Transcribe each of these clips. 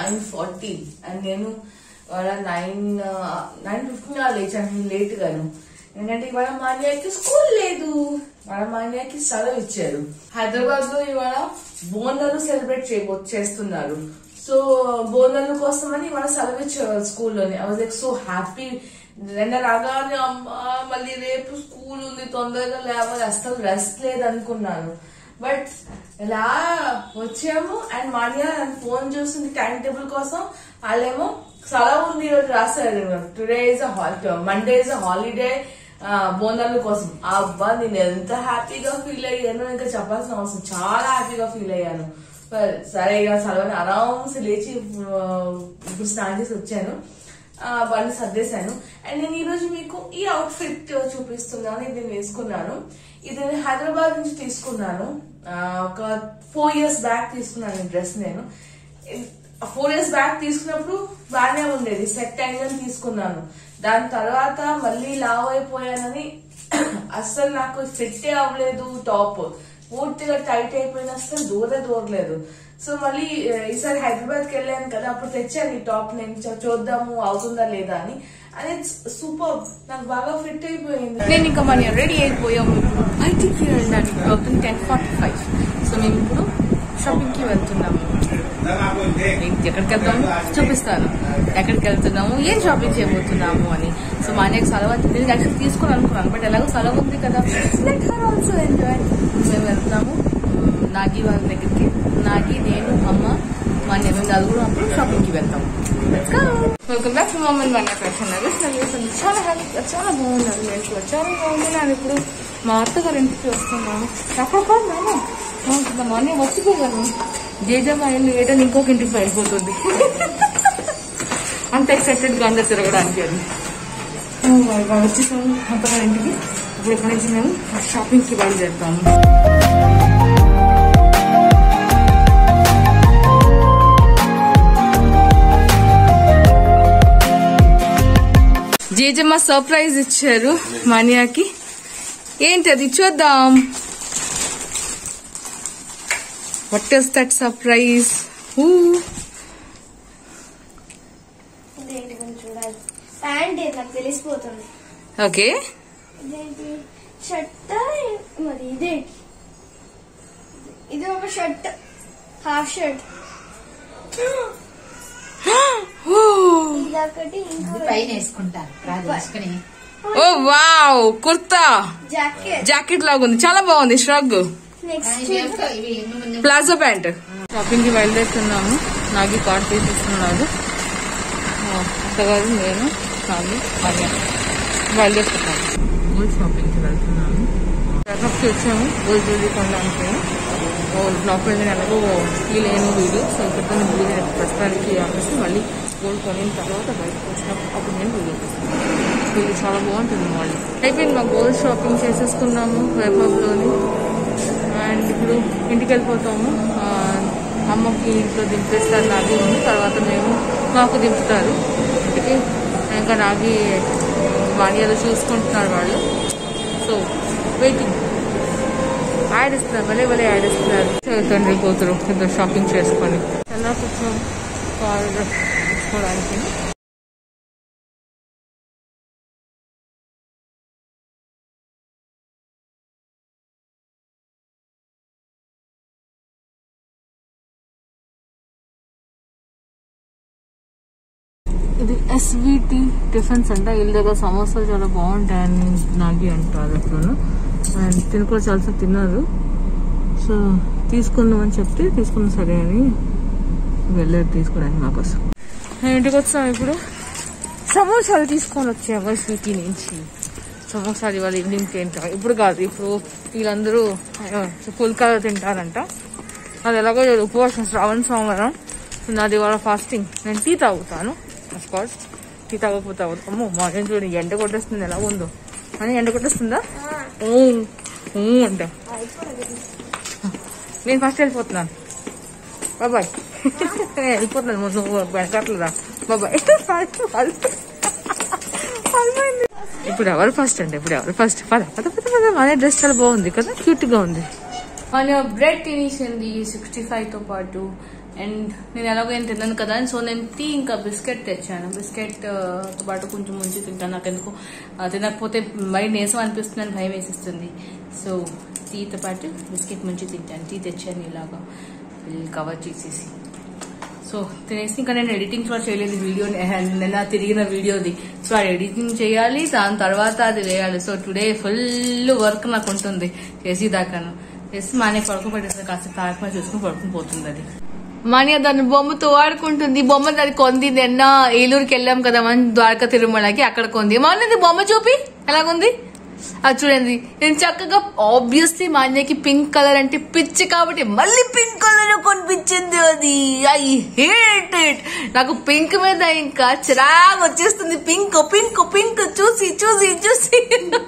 Nine forty and నేను ఇవాళ nine nine fifteen అలా లేచాను లేట్ గాను ఎందుకంటే ఇవాళ మా అన్నయ్యకి స్కూల్ లేదు వాళ్ళ మా అన్నయ్యకి సెలవు ఇచ్చారు హైదరాబాద్ లో ఇవాళ బోనాలు సెలబ్రేట్ చేయబో చేస్తున్నారు సో బోనాలు కోసం అని ఇవాళ సెలవు ఇచ్చేవారు స్కూల్లోనే I was like so happy నిన్న రాగానే అమ్మా మళ్ళీ రేపు స్కూల్ ఉంది తొందరగా లేవాలి అసలు రెస్ట్ లేదు అనుకున్నాను బట్ ఇలా వచ్చాము అండ్ మాన్యా ఫోన్ చూసింది టైం టేబుల్ కోసం వాళ్ళేమో సెలవు ఉంది ఈరోజు రాశారు today is a Monday is a holiday బోనాల కోసం అబ్బా నేను ఎంత హ్యాపీగా ఫీల్ అయ్యాను ఇంకా చెప్పాల్సిన అవసరం చాలా హ్యాపీగా ఫీల్ అయ్యాను Well, సరే ఇక సెలవుని ఆరామ్స్ లేచి ఆ, ఇప్పుడు స్నానం చేసి వచ్చాను ఆ, బండి సర్దేశాను అండ్ నేను ఈ రోజు మీకు ఈ అవుట్ ఫిట్ చూపిస్తున్నాను ఇది నేను వేసుకున్నాను ఇది నేను హైదరాబాద్ నుంచి తీసుకున్నాను ఆ, ఒక ఫోర్ ఇయర్స్ బ్యాక్ తీసుకున్నాను ఈ డ్రెస్ నేను ఫోర్ ఇయర్స్ బ్యాక్ తీసుకున్నప్పుడు బాగానే ఉండేది సెట్ అయిందని తీసుకున్నాను దాని తర్వాత మళ్ళీ లావ్ అయిపోయానని అస్సలు నాకు ఫిట్ అవ్వలేదు టాప్ పూర్తిగా టైట్ అయిపోయిన అసలు దూరే దూరలేదు సో మళ్ళీ ఆ, ఈసారి హైదరాబాద్ కి వెళ్ళాను కదా అప్పుడు తెచ్చాను ఈ టాప్ నేను చూ- చూద్దాము అవుతుందా లేదా అని అండ్ ఇట్స్ సూపర్ నాకు బాగా ఫిట్ అయిపోయింది నేను ఇంకా మన రెడీ అయిపోయాము ఇప్పుడు బయటికి వెళ్ళడానికి అవుతుంది టెన్ ఫార్టీ ఫైవ్ సో మేము ఇప్పుడు షాపింగ్ కి వెళ్తున్నాము ఏంటి, ఎక్కడికి వెళ్తాము చూపిస్తాను ఎక్కడికి వెళ్తున్నాము ఏం షాపింగ్ చేయబోతున్నాము అని సో మా అన్నయ్యకి సెలవు నేను యాక్చువల్లీ తీసుకోవాలి అనుకున్నాను బట్ ఎలాగో సెలవు ఉంది కదా లెట్ హర్ ఆల్సో ఎంజాయ్ మేము వెళ్తున్నాము మ్, నాగి వాళ్ళ దగ్గరికి నాగి నేను అమ్మ మా అన్నయ్య మేము నలుగురు అప్పుడు షాపింగ్ కి వెళ్తాము వెల్కమ్ బ్యాక్ టు మమ్మల్ని మన ఫ్యాషన్ చాలా హ్యాపీ చాలా బాగున్నారు నేను కూడా చాలా బాగుంది నేను ఇప్పుడు మా అత్తగారి ఇంటికి వస్తున్నాను అక్కడ కాదు నాన్న మా మార్నింగ్ మర్చిపోయాను జేజమ్మ ఇల్లు ఏటని ఇంకొక ఇంటికి వెళ్ళిపోతుంది అంత ఎక్సైటెడ్ గా అందరు తిరగడానికి అది Oh my God, వచ్చేసాము అత్తగారి ఇంటికి ఇప్పుడు ఇక్కడ నుంచి మేము షాపింగ్ కి బయలుదేరుతాము జేజమ్మ సర్ప్రైజ్ ఇచ్చారు మానియాకి ఏంటి అది చూద్దాం వాట్ ఇస్ దట్ సర్ప్రైజ్ ఇదేంటి కొంచెం చూడాలి ప్యాంట్ ఇది నాకు తెలిసిపోతుంది ఓకే ఇదేంటి షర్ట్ మరి ఇదేంటి ఇది ఒక షర్ట్ హాఫ్ షర్ట్ ఇది ఒకటి ఇంకో పైన వేసుకుంటా రాదు వేసుకుని oh wow kurta jacket jacket లాగా ఉంది చాలా బాగుంది ష్రగ్ నెక్స్ట్ ఇవేమిటో ఇవి ఎన్ని ముందు ప్లాజో ప్యాంట్ షాపింగ్ కి బయలుదేరుతున్నాము నాగి కార్డ్ తీసిస్తున్నారు అత్తగారు నేను నాగి మాన్య బయలుదేరుతున్నాము గోల్డ్ షాపింగ్ కి వెళ్తున్నాము కి వచ్చాము గోల్డ్ జ్యువెలరీ కొనడానికి బ్లాక్ వెళ్ళిన ఎలాగో ఫీల్ అయ్యాను వీడియో సో ఇక్కడ వీడియో ప్రస్తుతానికి ఆపేసి మళ్ళీ గోల్డ్ కొనిన తర్వాత బయటకు వచ్చినప్పుడు అప్పుడు నేను వీడియో తీస్తాను ఇది చాలా బాగుంటుంది వాళ్ళు అయిపోయింది మా గోల్డ్ షాపింగ్ చేసేసుకున్నాము వైభవ్లోని అండ్ ఇప్పుడు ఇంటికి వెళ్ళిపోతాము ఆ, అమ్మకి ఇంట్లో దింపేస్తారు నాగి ఉంది తర్వాత మేము మాకు దింపుతారు ఇంటికి ఇంకా నాగి వాణియాలు చూసుకుంటున్నారు వాళ్ళు సో వెయిటింగ్ యాడ్ ఇస్తున్నారు భలే భలే యాడ్ ఇస్తున్నారు తండ్రి కూతురు ఇద్దరు షాపింగ్ చేసుకొని ఎలా కొంచెం కార్ తీసుకోవడానికి ఇది ఎస్విటి టిఫిన్స్ అంట వీళ్ళ దగ్గర సమోసాలు చాలా బాగుంటాయని నాగి అంటారు అట్లను అండ్ తిని కూడా చాలా తిన్నారు సో తీసుకుందాం అని చెప్తే తీసుకున్నాం సరే అని వెళ్ళారు తీసుకోవడానికి మా కోసం మేము ఇంటికి వచ్చాం ఇప్పుడు సమోసాలు తీసుకొని వచ్చాము ఎస్విటి నుంచి సమోసాలు ఇవాళ ఈవినింగ్ తింటాం ఇప్పుడు కాదు ఇప్పుడు వీళ్ళందరూ పుల్కాలు తింటారంట అది ఎలాగో ఉపవాసం శ్రావణ సోమవారం నాది ఇవాళ ఫాస్టింగ్ నేను టీ తాగుతాను అఫ్ కోర్స్ టీ తాగకపోతే అవుతాము మార్నింగ్ చూడండి ఎండ కొట్టేస్తుంది ఎలా ఉందో అని ఎండ కొట్టేస్తుందా ఊ, ఊ అంట నేను ఫస్ట్ వెళ్ళిపోతున్నాను బాబాయ్ నేను వెళ్ళిపోతున్నాను ముందు నువ్వు వెనకట్లేదా బాబాయ్ ఇప్పుడు ఎవరు ఫస్ట్ అంటే ఇప్పుడు ఎవరు ఫస్ట్ పద పద పద పద మన డ్రెస్ చాలా బాగుంది కదా క్యూట్ గా ఉంది మన బ్రెడ్ తినేసింది సిక్స్టీ ఫైవ్ తో పాటు అండ్ నేను ఎలాగో ఏం తిన్నాను కదా సో నేను టీ ఇంకా బిస్కెట్ తెచ్చాను బిస్కెట్ తో పాటు కొంచెం ముంచి తింటాను నాకు ఎందుకు ఆ, తినకపోతే మరి నీరసం అనిపిస్తుందని భయం వేసిస్తుంది సో టీతో పాటు బిస్కెట్ ముంచి తింటాను టీ తెచ్చాను ఇలాగా కవర్ చేసేసి సో తినేసి ఇంకా నేను ఎడిటింగ్ కూడా చేయలేదు వీడియో నిన్న తిరిగిన వీడియోది సో అది ఎడిటింగ్ చేయాలి దాని తర్వాత అది వేయాలి సో టుడే ఫుల్ వర్క్ నాకు ఉంటుంది చేసి దాకాను చేసి మానే పడుకోబెట్టేసి కాస్త కార్యక్రమం చూసుకుని పడుకుని పోతుంది అది మాని దాని బొమ్మతో ఆడుకుంటుంది బొమ్మ దాన్ని కొంది నిన్న ఏలూరుకి వెళ్ళాం కదా మనం ద్వారకా తిరుమలకి అక్కడ కొంది మానేది బొమ్మ చూపి ఎలాగుంది అది చూడండి నేను చక్కగా ఆబ్వియస్లీ మా అన్నయ్యకి పింక్ కలర్ అంటే పిచ్చి కాబట్టి మళ్ళీ పింక్ కలర్ కొనిపించింది అది ఐ హేట్ ఇట్ నాకు పింక్ మీద ఇంకా చిరాగ్ వచ్చేస్తుంది పింక్ పింక్ పింక్ చూసి చూసి చూసి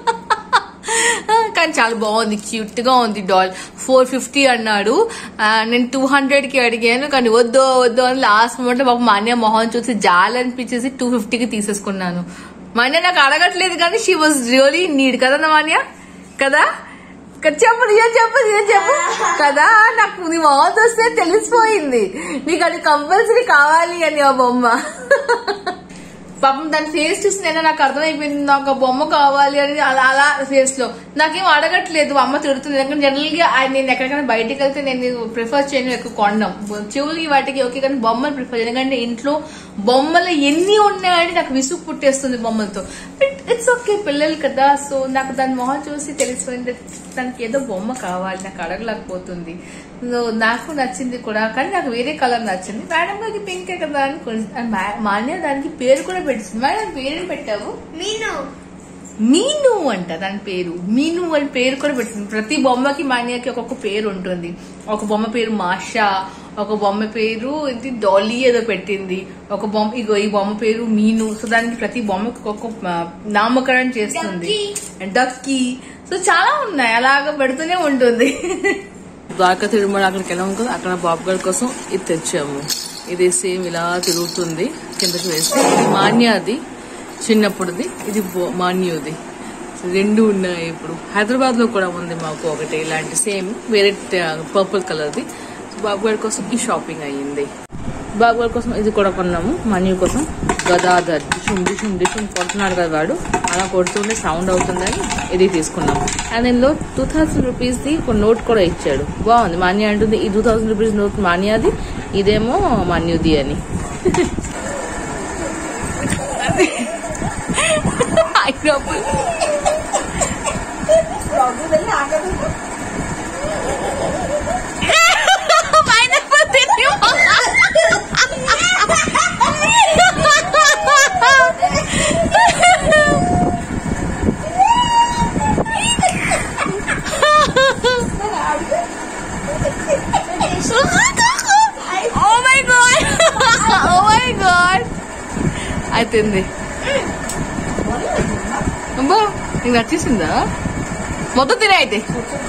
కానీ చాలా బాగుంది క్యూట్ గా ఉంది డాల్ ఫోర్ ఫిఫ్టీ అన్నాడు ఆ, నేను టూ హండ్రెడ్ కి అడిగాను కానీ వద్దు వద్దు అని లాస్ట్ మూమెంట్ లో పాపం మా అన్నయ్య మొహం చూసి జాలి అనిపించేసి టూ కి తీసేసుకున్నాను మా అన్నయ్య నాకు అడగట్లేదు కానీ షీ వాజ్ రియలీ నీడ్ కదా నా మాన్య కదా కదా చెప్పు నిజం చెప్పు నిజం చెప్పు కదా నాకు నీ మొహం చూస్తే తెలిసిపోయింది నీకు అది కంపల్సరీ కావాలి అని ఆ బొమ్మ పాపం దాని ఫేస్ చూసి నేను నాకు అర్థమైపోయింది నాకు ఆ బొమ్మ కావాలి అని అలా అలా ఫేస్ లో నాకేం అడగట్లేదు అమ్మ తిడుతుంది ఎందుకంటే జనరల్ గా ఆయన నేను ఎక్కడికైనా బయటికి వెళ్తే నేను ప్రిఫర్ చేయను ఎక్కువ కొనడం చెవులకి వాటికి ఓకే కానీ బొమ్మలు ప్రిఫర్ చేయను ఎందుకంటే ఇంట్లో బొమ్మలు ఎన్ని ఉన్నాయని నాకు విసుగు పుట్టేస్తుంది బొమ్మలతో బట్ ఇట్స్ ఓకే పిల్లలు కదా సో నాకు దాని మొహం చూసి తెలిసిపోయింది దానికి ఏదో బొమ్మ కావాలి నాకు అడగలేకపోతుంది సో నాకు నచ్చింది కూడా కానీ నాకు వేరే కలర్ నచ్చింది మేడం గారికి పింకే కదా అని కొన్- అని మా- మా అన్నయ్య దానికి పేరు కూడా పెట్టింది మేడం పేరు పెట్టావు మీను మీను అంట దాని పేరు మీను అని పేరు కూడా పెట్టింది ప్రతి బొమ్మకి మాన్యాకి ఒక్కొక్క పేరు ఉంటుంది ఒక బొమ్మ పేరు మాషా ఒక బొమ్మ పేరు ఇది డాలీ ఏదో పెట్టింది ఒక బొమ్మ ఇగో ఈ బొమ్మ పేరు మీను సో దానికి ప్రతి బొమ్మకి ఒక్కొక్క ఆ, నామకరణం చేస్తుంది డక్కీ సో చాలా ఉన్నాయి అలాగ పెడుతూనే ఉంటుంది ద్వారకా తిరుమల అక్కడికి వెళ్ళాము కదా అక్కడ బాబు గారి కోసం ఇది తెచ్చాము ఇది సేమ్ ఇలా తిరుగుతుంది కిందకి వేస్తే ఇది మాన్యాది చిన్నప్పుడుది ఇది బో- మాన్యుది రెండు ఉన్నాయి ఇప్పుడు హైదరాబాద్ లో కూడా ఉంది మాకు ఒకటి ఇలాంటి సేమ్ వేరే పర్పుల్ కలర్ది బాబు గారి కోసం ఈ షాపింగ్ అయ్యింది బాబు గారి కోసం ఇది కూడా కొన్నాము మనీ కోసం గదాధర్ డిషుమ్ డిషుమ్ డిషుమ్ కొడుతున్నాడు కదా వాడు అలా కొడుతుంటే సౌండ్ అవుతుందని ఇది తీసుకున్నాము అండ్ ఇందులో టూ థౌసండ్ రూపీస్ ది ఒక నోట్ కూడా ఇచ్చాడు బాగుంది మాన్య అంటుంది ఈ టూ థౌసండ్ రూపీస్ నోట్ మాన్యాది ఇదేమో మాన్యుది అని అయినప్పుడు Pineapple తిని Oh my god! Oh my god! అయిపోయింది అబ్బా నీకు నచ్చేసిందా మొత్తం తినే అయితే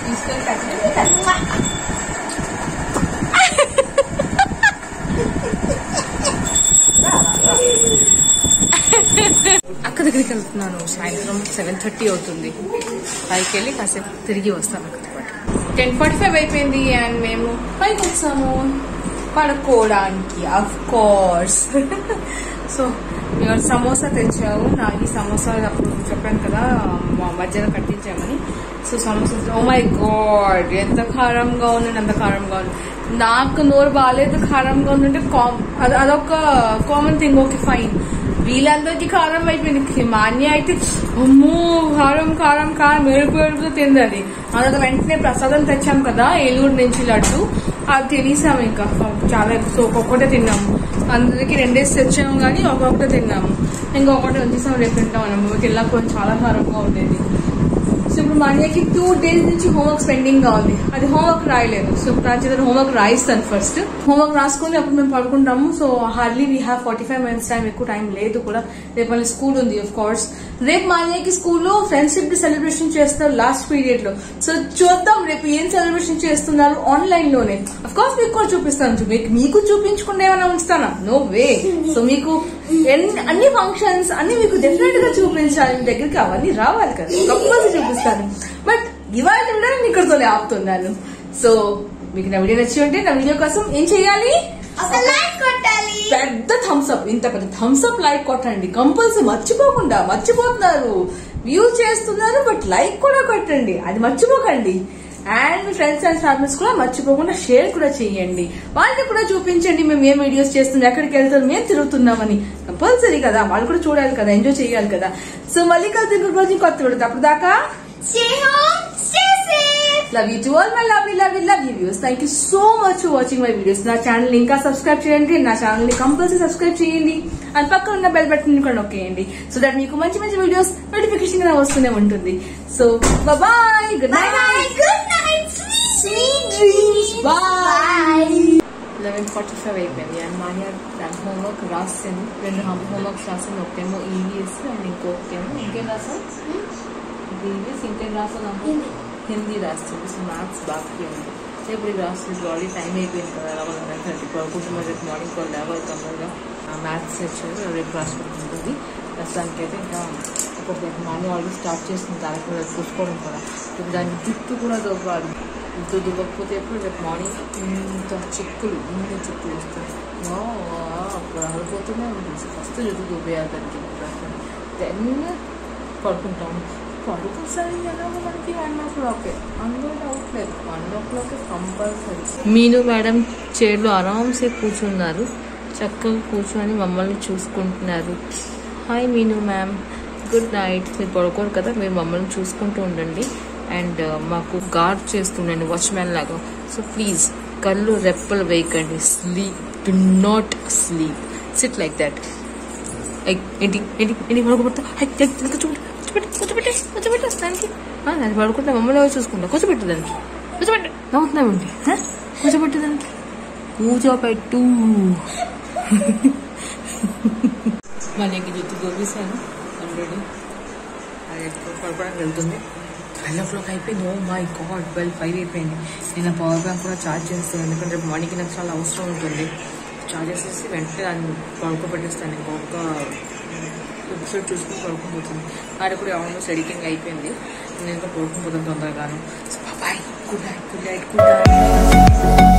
అక్క దగ్గరికి వెళ్తున్నాను సాయంత్రం సెవెన్ థర్టీ అవుతుంది పైకి వెళ్ళి కాసేపు తిరిగి వస్తాను అక్కడితో పాటు టెన్ ఫార్టీ ఫైవ్ అయిపోయింది అండ్ మేము పైకి వచ్చాము పడుకోవడానికి అఫ్ కోర్స్ సో ఇవాళ సమోసా తెచ్చావు నాకు ఈ సమోసా అప్పుడు చెప్పాను కదా మా మధ్యలో కట్టించామని so samosa oh my god ఎంత కారంగా ఉందండి అంత కారంగా ఉంది నాకు నోరు బాగాలేదు కారంగా ఉందంటే కామ్ అది- అదొక కామన్ థింగ్ ఓకే ఫైన్ వీళ్ళందరికీ కారం అయిపోయింది మాన్య అయితే అమ్మో కారం కారం కారం ఏడుపు ఏడుపు తింది అది అందులో వెంటనే ప్రసాదం తెచ్చాం కదా ఏలూరు నుంచి లడ్డు అది తినేసాము ఇంకా చాలా ఎక్కువ సో ఒక్కొక్కటే తిన్నాము అందరికి రెండేసి తెచ్చాము కానీ ఒక్కొక్కటే తిన్నాము ఇంకొకటి వచ్చేసాం రేపు తింటాం అన్నమాట వెళ్ళకపోతే చాలా కారంగా ఉండేది సో ఇప్పుడు మాన్యకి టూ డేస్ నుంచి హోంవర్క్ పెండింగ్ గా ఉంది అది హోంవర్క్ రాయలేదు సో ఇప్పుడు రాజేదని హోంవర్క్ రాయిస్తాను ఫస్ట్ హోంవర్క్ రాసుకుని అప్పుడు మేము పడుకుంటాము so hardly we have forty five minutes time ఎక్కువ టైం లేదు కూడా రేపు మళ్ళీ స్కూల్ ఉంది ఆఫ్ కోర్స్ రేపు మాన్యకి స్కూల్లో ఫ్రెండ్షిప్ డే సెలబ్రేషన్ చేస్తారు లాస్ట్ పీరియడ్ లో సో చూద్దాం రేపు ఏం సెలబ్రేషన్ చేస్తున్నారు ఆన్లైన్ లోనే అఫ్ కోర్స్ మీకు కూడా చూపిస్తాను మీకు మీకు చూపించకుండా ఏమైనా ఉంచుతానా నో వే సో మీకు ఎన్ని- అన్ని ఫంక్షన్స్ అన్ని మీకు డెఫినెట్ గా చూపించాలి మీ దగ్గరికి అవన్నీ రావాలి కదా కంపల్సరీ చూపిస్తాను బట్ ఇవాళ కూడా నేను ఇక్కడతోనే ఆపుతున్నాను సో మీకు నా వీడియో నచ్చి ఉంటే నా వీడియో కోసం ఏం చేయాలి ఒక లైక్ కొట్టాలి పెద్ద థమ్స్ అప్ ఇంత పెద్ద థమ్స్ అప్ లైక్ కొట్టండి కంపల్సరీ మర్చిపోకుండా మర్చిపోతున్నారు వ్యూ చేస్తున్నారు బట్ లైక్ కూడా కొట్టండి అది మర్చిపోకండి అండ్ మీ ఫ్రెండ్స్ అండ్ ఫ్యామిలీస్ కూడా మర్చిపోకుండా షేర్ కూడా చేయండి వాళ్ళని కూడా చూపించండి మేము ఏం వీడియోస్ చేస్తుంది ఎక్కడికి వెళ్తాం మేము తిరుగుతున్నామని కంపల్సరీ కదా వాళ్ళు కూడా చూడాలి కదా ఎంజాయ్ చేయాలి కదా సో మళ్ళీ కలిసి ఇంకొక రోజు కొత్త పెడతా అప్పుడు దాకా Stay home, stay safe. Love you to all my love love love you views thank you so much for watching my videos నా ఛానల్ ఇంకా సబ్స్క్రైబ్ చేయండి నా ఛానల్ ని కంపల్సరీ సబ్స్క్రైబ్ చేయండి అండ్ పక్కన ఉన్న బెల్ బటన్ కూడా నొక్కేయండి సో దట్ మీకు మంచి మంచి వీడియోస్ నోటిఫికేషన్ గా వస్తూనే ఉంటుంది so bye good Bye bye. Night Good night. Sweet, sweet dreams. Bye. Eleven forty five అయిపోయింది అండ్ మా హోంవర్క్ రాసాను రెండు హోంవర్క్స్ రాసాను ఒకటేమో ఈవీఎస్ అండ్ ఇంకొకటేమో ఇంకేం రాసాను ఈవీఎస్ ఇంకేం రాసాను హిందీ. హిందీ రాస్తుంది సో మ్యాథ్స్ బాకీ ఉంది సో ఇప్పుడు ఇది రాస్తుంది ఆల్రెడీ టైం అయిపోయింది కదా రావాలి థర్టీ పడుకుంటున్నాం రేపు మార్నింగ్ కాల్ లేవాలి తొందరగా మ్యాథ్స్ వచ్చారు రేపు రాసుకుంటుంది ప్రస్తుతానికి అయితే ఇంకా ఒక్కొక్క మార్నింగ్ ఆల్రెడీ స్టార్ట్ చేస్తుంది దానికి కూడా చూసుకోవడం కూడా ఇప్పుడు దాని జుట్టు కూడా దొవ్వాలి జుట్టు దువ్వకపోతే ఎప్పుడు రేపు మార్నింగ్ ఇంత చిక్కులు ఇంత చిక్కులు వస్తాయి వా, వా, అప్పుడు ఆడిపోతూనే ఉంటుంది ఫస్ట్ జుట్టు దువ్వేయాలి దానికి దెన్ పడుకుంటాము పడుకోసారి ఎలాగో మనకి వన్ ఓ క్లాక్ అందులో డౌట్ లేదు one o'clock compulsory Meenu madam చైర్లో ఆరామ్సే కూర్చున్నారు చక్కగా కూర్చొని మమ్మల్ని చూసుకుంటున్నారు హాయ్ మీను మ్యామ్ గుడ్ నైట్ మీరు పడుకోరు కదా మీరు మమ్మల్ని చూసుకుంటూ ఉండండి అండ్ మాకు గార్డ్ చేస్తుండండి వాచ్మ్యాన్ లాగా సో ప్లీజ్ కళ్ళు రెప్పలు వేయకండి sleep do not sleep sit like that ఏంటి ఏంటి ఏంటి పడుకోబెడతా కూర్చోబెట్టి కూర్చోబెట్టి కూర్చోబెట్టి దానికి అది పడుకుంటే మమ్మల్ని ఎవరు చూసుకుంటా కూర్చోబెట్టు దానికి కూర్చోబెట్టు నవ్వుతున్నామండి కూర్చోబెట్టు దానికి కూర్చోబెట్టు మనకి జుట్టు గోపేశాను ఆల్రెడీ అది ఎప్పుడు పడుకోవడానికి వెళ్తుంది ట్వెల్వ్ ఓ క్లాక్ అయిపోయింది oh my god twelve five అయిపోయింది నేను పవర్ బ్యాంక్ కూడా ఛార్జ్ చేస్తాను ఎందుకంటే రేపు మార్నింగ్ నాకు చాలా అవసరం ఉంటుంది ఛార్జ్ చేసేసి వెంటనే దాన్ని పడుకోబెట్టేస్తాను ఇంకొక ఎపిసోడ్ చూసుకుని పడుకోబోతుంది అది కూడా ఆల్మోస్ట్ ఎడిటింగ్ అయిపోయింది నేను ఇంకా పడుకోబోతాను తొందరగాను so bye good night good night good night